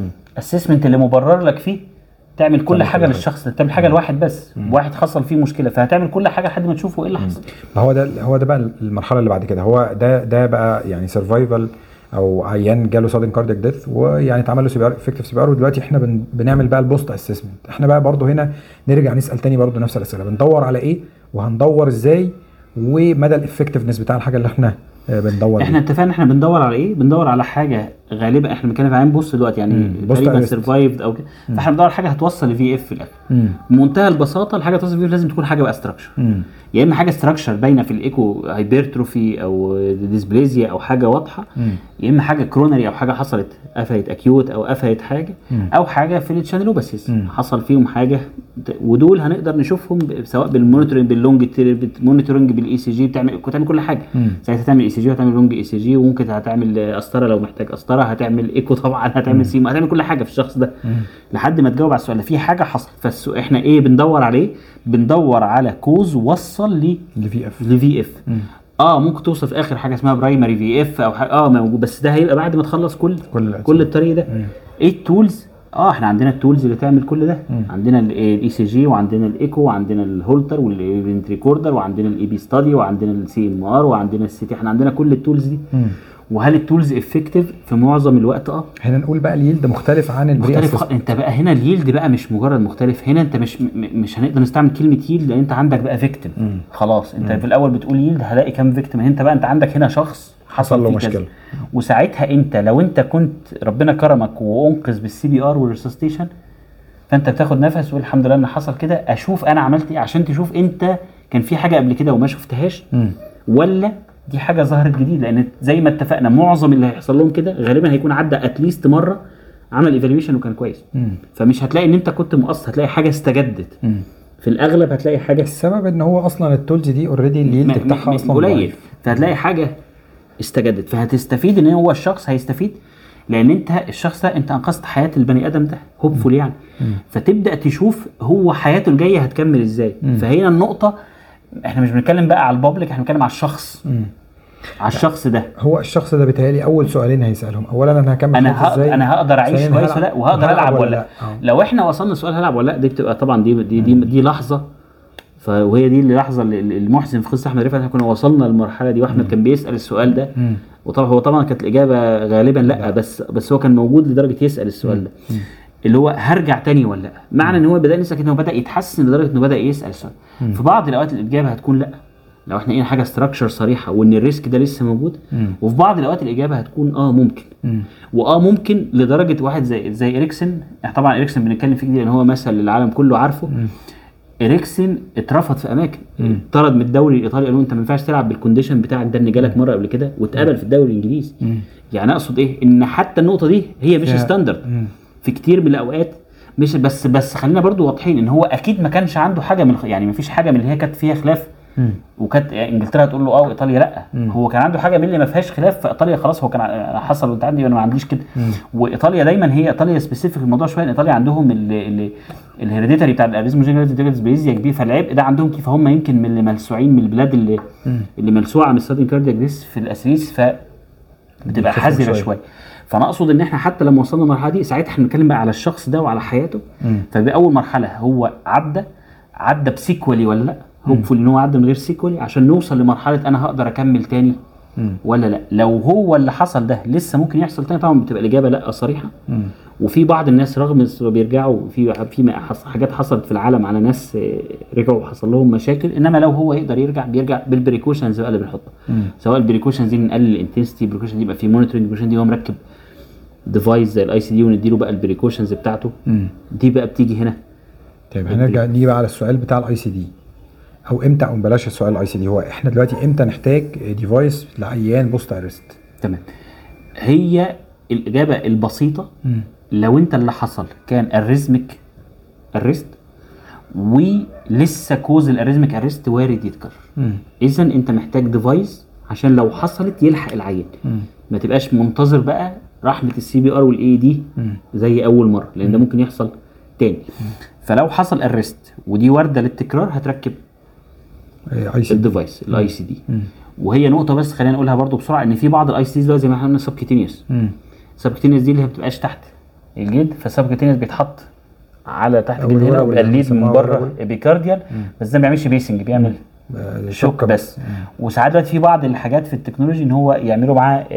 Speaker 2: اسسمنت اللي مبرر لك فيه تعمل كل
Speaker 1: تعمل
Speaker 2: حاجه
Speaker 1: كل حاجة.
Speaker 2: للشخص ده تعمل حاجه لواحد بس واحد حصل فيه مشكله فهتعمل كل حاجه لحد ما تشوفه ايه اللي حصل
Speaker 1: ما هو ده هو ده بقى المرحله اللي بعد كده هو ده ده بقى يعني سرفايفل او عيان جاله سادن كاردياك ديث ويعني اتعمل له سي بي ار افكتيف سي بي ار ودلوقتي احنا بن بنعمل بقى البوست اسسمنت احنا بقى برضو هنا نرجع نسال تاني برضو نفس الاسئله بندور على ايه وهندور ازاي ومدى الافكتفنس بتاع الحاجه اللي احنا آه، بندور
Speaker 2: احنا
Speaker 1: بيها.
Speaker 2: اتفقنا احنا بندور على ايه بندور على حاجه غالبا احنا بنتكلم عن بوست دلوقتي يعني
Speaker 1: مم. بوست
Speaker 2: تقريبا
Speaker 1: أرست.
Speaker 2: سرفايفد او كده فاحنا بندور على حاجه هتوصل لفي اف في الاخر
Speaker 1: مم.
Speaker 2: بمنتهى البساطه الحاجه توصل فيه لازم تكون حاجه بقى ستراكشر
Speaker 1: مم.
Speaker 2: يا اما حاجه ستراكشر باينه في الايكو هايبرتروفي او ديسبليزيا او حاجه واضحه
Speaker 1: مم.
Speaker 2: يا اما حاجه كرونري او حاجه حصلت قفلت اكيوت او قفلت حاجه
Speaker 1: مم.
Speaker 2: او حاجه في التشانلوباسيس
Speaker 1: مم.
Speaker 2: حصل فيهم حاجه ودول هنقدر نشوفهم ب- سواء بالمونيتورنج باللونج مونيتورنج بالاي سي جي بتعمل كنت تعمل كل حاجه
Speaker 1: مم.
Speaker 2: ساعتها هتعمل اي سي جي وهتعمل لونج اي سي جي وممكن هتعمل قسطره لو محتاج قسطره هتعمل ايكو طبعا هتعمل سيما هتعمل كل حاجه في الشخص ده لحد ما تجاوب على السؤال ده في حاجه حصلت فالسؤال احنا ايه بندور عليه بندور على كوز وصل لي
Speaker 1: اللي في اف
Speaker 2: لفي اف اه ممكن توصل في اخر حاجه اسمها برايمري في اف او حاجة اه موجود بس ده هيبقى بعد ما تخلص كل
Speaker 1: كل
Speaker 2: كل الطريق ده ايه التولز اه احنا عندنا التولز اللي تعمل كل ده عندنا الاي سي جي وعندنا الايكو وعندنا الهولتر والايفنت ريكوردر وعندنا الاي بي ستادي وعندنا السي ام ار وعندنا السي تي احنا عندنا كل التولز دي
Speaker 1: مم.
Speaker 2: وهل التولز افكتيف في معظم الوقت اه
Speaker 1: هنا نقول بقى اليلد مختلف عن البري
Speaker 2: مختلف خ...
Speaker 1: اسسمنت
Speaker 2: انت بقى هنا اليلد بقى مش مجرد مختلف هنا انت مش م... مش هنقدر نستعمل كلمه يلد لان انت عندك بقى فيكتيم خلاص انت في الاول بتقول يلد هلاقي كام فيكتيم انت بقى انت عندك هنا شخص
Speaker 1: حصل له
Speaker 2: فيه كذا.
Speaker 1: مشكلة.
Speaker 2: وساعتها انت لو انت كنت ربنا كرمك وانقذ بالسي بي ار والريسستيشن فانت بتاخد نفس وتقول الحمد لله ان حصل كده اشوف انا عملت ايه عشان تشوف انت كان في حاجه قبل كده وما شفتهاش
Speaker 1: مم.
Speaker 2: ولا دي حاجه ظهرت جديد لان زي ما اتفقنا معظم اللي هيحصل لهم كده غالبا هيكون عدى اتليست مره عمل ايفالويشن وكان كويس
Speaker 1: مم.
Speaker 2: فمش هتلاقي ان انت كنت مقصر هتلاقي حاجه استجدت
Speaker 1: مم.
Speaker 2: في الاغلب هتلاقي حاجه
Speaker 1: السبب ان هو اصلا التولز دي اوريدي اليلد
Speaker 2: م-
Speaker 1: بتاعها
Speaker 2: م-
Speaker 1: اصلا
Speaker 2: قليل
Speaker 1: ضعيف.
Speaker 2: فهتلاقي حاجه استجدت فهتستفيد ان هو الشخص هيستفيد لان انت الشخص ده انت انقذت حياه البني ادم ده هوبفول يعني فتبدا تشوف هو حياته الجايه هتكمل ازاي فهنا النقطه احنا مش بنتكلم بقى على البابليك احنا بنتكلم على الشخص على الشخص ده
Speaker 3: هو الشخص ده بيتهيألي اول سؤالين هيسالهم اولا انا هكمل
Speaker 2: انا
Speaker 3: حياتي
Speaker 2: هق...
Speaker 3: ازاي
Speaker 2: انا هقدر اعيش
Speaker 3: ثانياً
Speaker 2: كويس
Speaker 3: هلعب-
Speaker 2: ولا وهقدر
Speaker 3: هلعب
Speaker 2: العب ولا لا
Speaker 3: آه.
Speaker 2: لو احنا وصلنا لسؤال هلعب ولا لا دي بتبقى طبعا دي دي دي, دي لحظه ف- وهي دي اللحظه اللي- اللي المحزن في قصه احمد رفعت احنا كنا وصلنا للمرحله دي واحمد كان بيسال السؤال ده
Speaker 3: مم.
Speaker 2: وطبعا هو طبعا كانت الاجابه غالبا لا بس بس هو كان موجود لدرجه يسال السؤال ده اللي هو هرجع تاني ولا لا معنى ان هو بدا يسال كده انه بدا يتحسن لدرجه انه بدا يسال السؤال في بعض الاوقات الاجابه هتكون لا لو احنا لقينا حاجه ستراكشر صريحه وان الريسك ده لسه موجود وفي بعض الاوقات الاجابه هتكون اه ممكن واه ممكن لدرجه واحد زي زي اريكسن احنا طبعا اريكسن بنتكلم فيه كتير لان هو مثل العالم كله عارفه اريكسن اترفض في اماكن اتطرد من الدوري الايطالي قالوا انت ما ينفعش تلعب بالكونديشن بتاعك ده ان جالك مره قبل كده واتقبل في الدوري الانجليزي يعني اقصد ايه ان حتى النقطه دي هي مش
Speaker 3: فيها-
Speaker 2: ستاندرد في كتير من الاوقات مش بس بس خلينا برضو واضحين ان هو اكيد ما كانش عنده حاجه من الخ- يعني ما فيش حاجه من اللي هي كانت فيها خلاف وكانت انجلترا هتقول له اه وايطاليا لا هو كان عنده حاجه من اللي ما فيهاش خلاف في ايطاليا خلاص هو كان ع- حصل وانت عندي انا ما عنديش كده وايطاليا دايما هي ايطاليا سبيسيفيك الموضوع شويه ان ايطاليا عندهم الهيريديتاري بتاع الاريزموجينيتيز بيزيا كبير فالعبء ده عندهم كيف هم يمكن من اللي ملسوعين من البلاد اللي اللي ملسوعه من السادن كاردياك ديس في الاسريس ف بتبقى
Speaker 3: بتفرق
Speaker 2: حذره
Speaker 3: شوية.
Speaker 2: شويه فانا اقصد ان احنا حتى لما وصلنا للمرحله دي ساعتها احنا بنتكلم بقى على الشخص ده وعلى حياته فباول مرحله هو عدى عدى بسيكولي ولا لا هوبفول ان هو عدى من غير سيكولي عشان نوصل لمرحله انا هقدر اكمل تاني ولا لا لو هو اللي حصل ده لسه ممكن يحصل تاني طبعا بتبقى الاجابه لا صريحه وفي بعض الناس رغم إن بيرجعوا في في ما حص- حاجات حصلت في العالم على ناس آه، رجعوا وحصل لهم مشاكل انما لو هو يقدر يرجع بيرجع بالبريكوشنز بقى اللي بنحطها سواء البريكوشنز دي نقلل الانتنسيتي البريكوشن دي يبقى في مونيتورنج البريكوشن دي هو مركب ديفايس زي الاي سي دي ونديله بقى البريكوشنز بتاعته دي بقى بتيجي هنا
Speaker 3: طيب هنرجع نيجي بقى على السؤال بتاع الاي سي دي او امتى او بلاش السؤال الاي سي دي هو احنا دلوقتي امتى نحتاج ديفايس لعيان بوست ارست
Speaker 2: تمام هي الاجابه البسيطه لو انت اللي حصل كان الريزمك ارست ولسه كوز الاريزمك ارست وارد يتكرر اذا انت محتاج ديفايس عشان لو حصلت يلحق العيان ما تبقاش منتظر بقى رحمه السي بي ار والاي دي زي اول مره لان ده ممكن يحصل تاني فلو حصل ارست ودي وارده للتكرار هتركب
Speaker 3: اي سي دي
Speaker 2: الديفايس الاي سي دي وهي نقطه بس خلينا نقولها برضو بسرعه ان في بعض الاي سي دي زي ما احنا قلنا سبكيتينيوس سبكيتينيوس دي اللي هي بتبقاش تحت الجلد فالسبكيتينيوس بيتحط على تحت
Speaker 3: أو
Speaker 2: الجلد هنا
Speaker 3: الورا
Speaker 2: ويبقى الليد من
Speaker 3: بيسموها
Speaker 2: بره
Speaker 3: ورا.
Speaker 2: ابيكارديال بس ده ما بيعملش بيسنج بيعمل
Speaker 3: آه،
Speaker 2: شوك بس وساعات دلوقتي في بعض الحاجات في التكنولوجي ان هو يعملوا معاه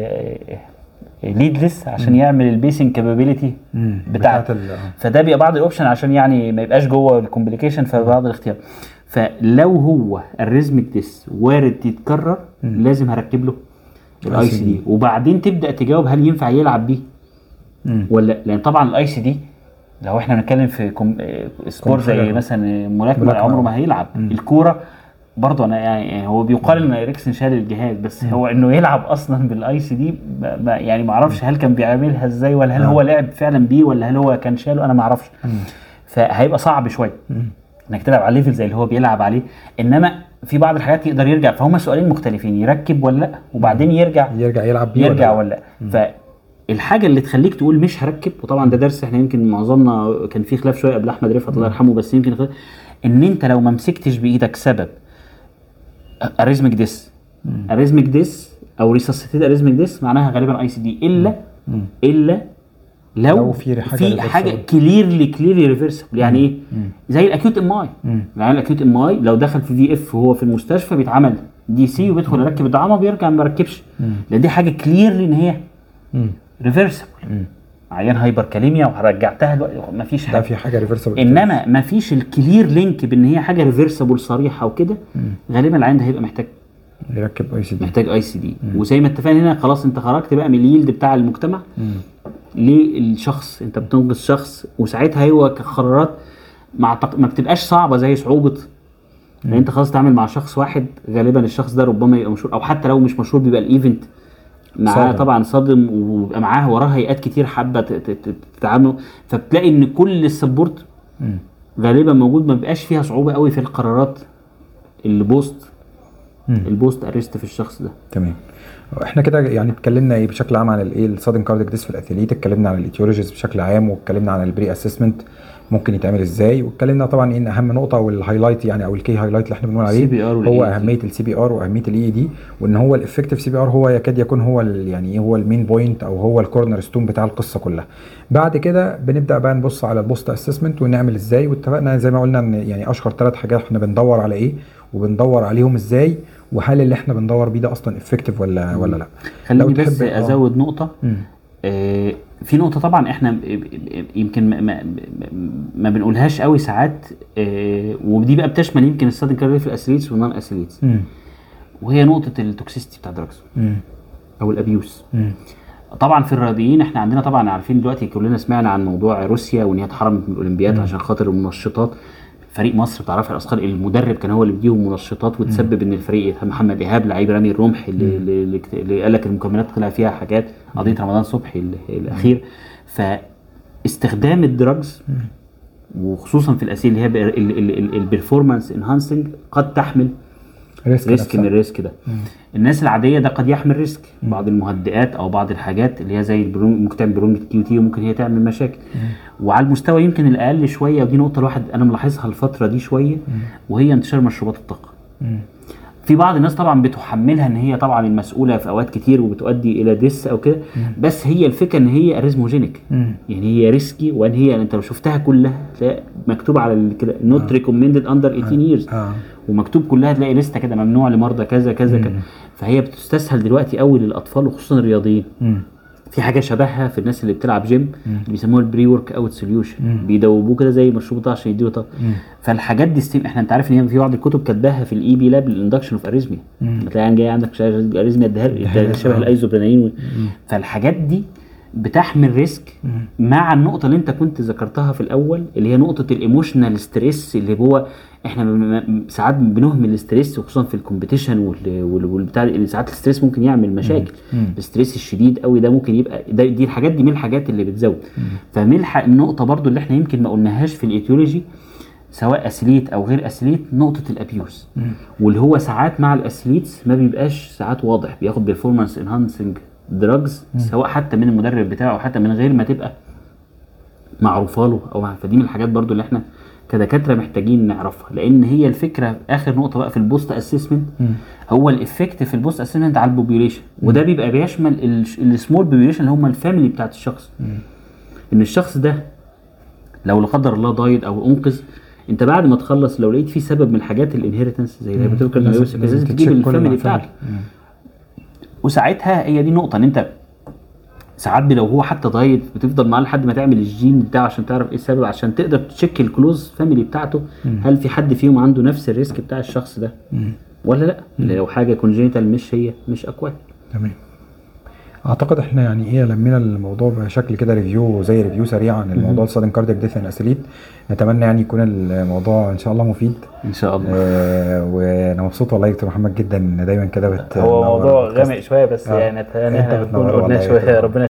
Speaker 2: ليدلس عشان يعمل البيسنج كابابيلتي
Speaker 3: بتاعت
Speaker 2: بتاعته
Speaker 3: ال- آه.
Speaker 2: فده بيبقى بعض الاوبشن عشان يعني ما يبقاش جوه الكومبليكيشن فبعض الاختيار فلو هو الريزمك ديس وارد يتكرر لازم هركب له الاي سي دي وبعدين تبدا تجاوب هل ينفع يلعب بيه ولا لأ؟ لان طبعا الاي سي دي لو احنا بنتكلم في كوم... آه، سبور زي
Speaker 3: حاجة.
Speaker 2: مثلا ملاكمه
Speaker 3: ملاكمة.
Speaker 2: عمره ما هيلعب الكوره برضه انا يعني هو بيقال ان اريكسن شال الجهاز بس هو انه يلعب اصلا بالاي سي دي ما- ما- يعني ما اعرفش هل كان بيعملها ازاي ولا هل هو لعب فعلا بيه ولا هل هو كان شاله انا ما اعرفش فهيبقى صعب شويه انك تلعب على الليفل زي اللي هو بيلعب عليه انما في بعض الحاجات يقدر يرجع فهم سؤالين مختلفين يركب ولا لا وبعدين يرجع
Speaker 3: يرجع يلعب بيه
Speaker 2: يرجع
Speaker 3: ولا
Speaker 2: ولا لا فالحاجه اللي تخليك تقول مش هركب وطبعا ده درس احنا يمكن معظمنا كان فيه خلاف شويه قبل احمد رفعت الله يرحمه بس يمكن خلاف ان انت لو ما مسكتش بايدك سبب اريزمك ديس اريزمك ديس او ريسسيتيد اريزمك ديس معناها غالبا اي سي دي الا الا لو,
Speaker 3: لو في حاجة
Speaker 2: في
Speaker 3: reversible.
Speaker 2: حاجه كليرلي كليرلي ريفرسبل يعني ايه زي الاكيوت ام اي يعني الاكيوت ام اي لو دخل في في اف وهو في المستشفى بيتعمل دي سي وبيدخل يركب الدعامه وبيرجع ما يركبش لان دي حاجه كليرلي ان هي ريفرسبل عيان هايبر كاليميا ورجعتها دلوقتي ما فيش
Speaker 3: ده
Speaker 2: حاجه
Speaker 3: في حاجه ريفرسبل
Speaker 2: انما ما فيش الكلير لينك بان هي حاجه ريفرسبل صريحه وكده غالبا العيان ده هيبقى محتاج
Speaker 3: يركب اي سي دي
Speaker 2: محتاج اي سي دي وزي ما اتفقنا هنا خلاص انت خرجت بقى من اليلد بتاع المجتمع للشخص انت بتنقذ شخص وساعتها هو كقرارات ما أعتق- ما بتبقاش صعبه زي صعوبه لان انت خلاص تتعامل مع شخص واحد غالبا الشخص ده ربما يبقى مشهور او حتى لو مش مشهور بيبقى الايفنت معاه
Speaker 3: صادم.
Speaker 2: طبعا صادم وبيبقى معاه وراه هيئات كتير حابه ت- ت- ت- تتعاملوا فبتلاقي ان كل السبورت غالبا موجود ما بيبقاش فيها صعوبه قوي في القرارات اللي بوست
Speaker 3: مم.
Speaker 2: البوست اريست في الشخص ده
Speaker 3: تمام احنا كده يعني اتكلمنا ايه بشكل عام عن الايه السادن كارديك ديس في الاثليت اتكلمنا عن الايتيولوجيز بشكل عام واتكلمنا عن البري اسسمنت ممكن يتعمل ازاي واتكلمنا طبعا ان اهم نقطه والهايلايت يعني او الكي هايلايت اللي احنا بنقول عليه
Speaker 2: CPR وال
Speaker 3: هو
Speaker 2: EED.
Speaker 3: اهميه السي بي ار واهميه الاي دي وان هو الافكتيف سي بي ار هو يكاد يكون هو ال- يعني إيه هو المين بوينت او هو الكورنر ستون بتاع القصه كلها بعد كده بنبدا بقى نبص على البوست اسسمنت ونعمل ازاي واتفقنا زي ما قلنا ان يعني اشهر ثلاث حاجات احنا بندور على ايه وبندور عليهم ازاي وهل اللي احنا بندور بيه ده اصلا افكتيف ولا ولا لا
Speaker 2: خليني
Speaker 3: لو
Speaker 2: بس
Speaker 3: تحب- آه.
Speaker 2: ازود نقطه
Speaker 3: مم.
Speaker 2: آه، في نقطه طبعا احنا يمكن ما, ما, ما بنقولهاش قوي ساعات آه، ودي بقى بتشمل يمكن السادن كارير في الاسليتس والنون اسليتس
Speaker 3: مم.
Speaker 2: وهي نقطه التوكسيستي بتاع الدراجز
Speaker 3: مم.
Speaker 2: او الابيوس
Speaker 3: مم.
Speaker 2: طبعا في الرياضيين احنا عندنا طبعا عارفين دلوقتي كلنا سمعنا عن موضوع روسيا وان هي اتحرمت من الاولمبياد عشان خاطر المنشطات فريق مصر بتعرف الاثقال المدرب كان هو اللي بيديهم منشطات وتسبب ان الفريق محمد ايهاب لعيب رامي الرمح اللي, اللي, اللي قال لك المكملات طلع فيها حاجات قضيه رمضان صبحي ال- الاخير فاستخدام الدراجز وخصوصا في الاسئله اللي هي البرفورمانس انهانسنج قد تحمل
Speaker 3: ريسك
Speaker 2: ريسك
Speaker 3: نفسها.
Speaker 2: من الريسك ده الناس العاديه ده قد يحمل ريسك بعض المهدئات او بعض الحاجات اللي هي زي البرون ممكن تعمل برونج كيو تي وممكن هي تعمل مشاكل وعلى المستوى يمكن الاقل شويه ودي نقطه الواحد انا ملاحظها الفتره دي شويه وهي انتشار مشروبات الطاقه
Speaker 3: مم.
Speaker 2: في بعض الناس طبعا بتحملها ان هي طبعا المسؤوله في اوقات كتير وبتؤدي الى ديس او كده بس هي الفكره ان هي اريزموجينيك
Speaker 3: مم.
Speaker 2: يعني هي ريسكي وان هي انت لو شفتها كلها تلاقي مكتوب على ال- كده نوت ريكومندد اندر 18 years
Speaker 3: اه
Speaker 2: ومكتوب كلها تلاقي لسته كده ممنوع لمرضى كذا كذا كذا فهي بتستسهل دلوقتي قوي للاطفال وخصوصا الرياضيين
Speaker 3: مم.
Speaker 2: في حاجه شبهها في الناس اللي بتلعب جيم اللي بيسموها البري ورك اوت سوليوشن بيدوبوه كده زي مشروب طاقه عشان يديله طاقه فالحاجات دي ستيم احنا انت عارف ان هي في بعض الكتب كاتباها في الاي بي لاب للاندكشن اوف اريزميا بتلاقي جاي عندك اريزميا اديها شبه الايزوبرينين فالحاجات دي بتحمل ريسك مع النقطه اللي انت كنت ذكرتها في الاول اللي هي نقطه الايموشنال ستريس اللي هو احنا م- م- ساعات بنهمل الاستريس وخصوصا في الكومبيتيشن وال- وال- والبتاع اللي ساعات الاستريس ممكن يعمل مشاكل الاستريس الشديد قوي ده ممكن يبقى ده دي الحاجات دي من الحاجات اللي بتزود فمن الح- النقطه برضو اللي احنا يمكن ما قلناهاش في الايتيولوجي سواء اسليت او غير اسليت نقطه الابيوز واللي هو ساعات مع الاسليتس ما بيبقاش ساعات واضح بياخد بيرفورمانس انهانسنج دراجز سواء حتى من المدرب بتاعه او حتى من غير ما تبقى معروفه له او فدي من الحاجات برضو اللي احنا كدكاتره محتاجين نعرفها لان هي الفكره اخر نقطه بقى في البوست اسسمنت هو الافكت في البوست اسسمنت على البوبيوليشن وده بيبقى بيشمل السمول بوبيوليشن اللي هم الفاميلي بتاعت الشخص ان الشخص ده لو لا قدر الله ضايد او انقذ انت بعد ما تخلص لو لقيت فيه سبب من الحاجات الانهيرتنس زي الهيباتوكال
Speaker 3: لازم-
Speaker 2: مايوسيس
Speaker 3: لازم
Speaker 2: لازم
Speaker 3: تتشيك
Speaker 2: تجيب
Speaker 3: كل
Speaker 2: الفاميلي
Speaker 3: مع
Speaker 2: بتاعته
Speaker 3: مم.
Speaker 2: وساعتها هي دي النقطه ان انت ساعات لو هو حتى ضايد بتفضل معاه لحد ما تعمل الجين بتاعه عشان تعرف ايه السبب عشان تقدر تشيك الكلوز فاميلي بتاعته هل في حد فيهم عنده نفس الريسك بتاع الشخص ده ولا لا لو حاجه كونجينيتال مش هي مش اكواد
Speaker 3: تمام اعتقد احنا يعني ايه لمينا الموضوع بشكل كده ريفيو زي ريفيو سريع عن الموضوع السادن كاردياك ديث ان اسيليت نتمنى يعني يكون الموضوع ان شاء الله مفيد
Speaker 2: ان شاء الله
Speaker 3: آه وانا مبسوط والله يا دكتور محمد جدا إن دايما كده بت
Speaker 2: هو
Speaker 3: منور
Speaker 2: موضوع
Speaker 3: البودكاست.
Speaker 2: غامق شويه بس
Speaker 3: آه.
Speaker 2: يعني اتمنى
Speaker 3: أنت
Speaker 2: احنا
Speaker 3: بتنور
Speaker 2: بنكون قلنا
Speaker 3: والله يا
Speaker 2: شويه
Speaker 3: دكتور.
Speaker 2: ربنا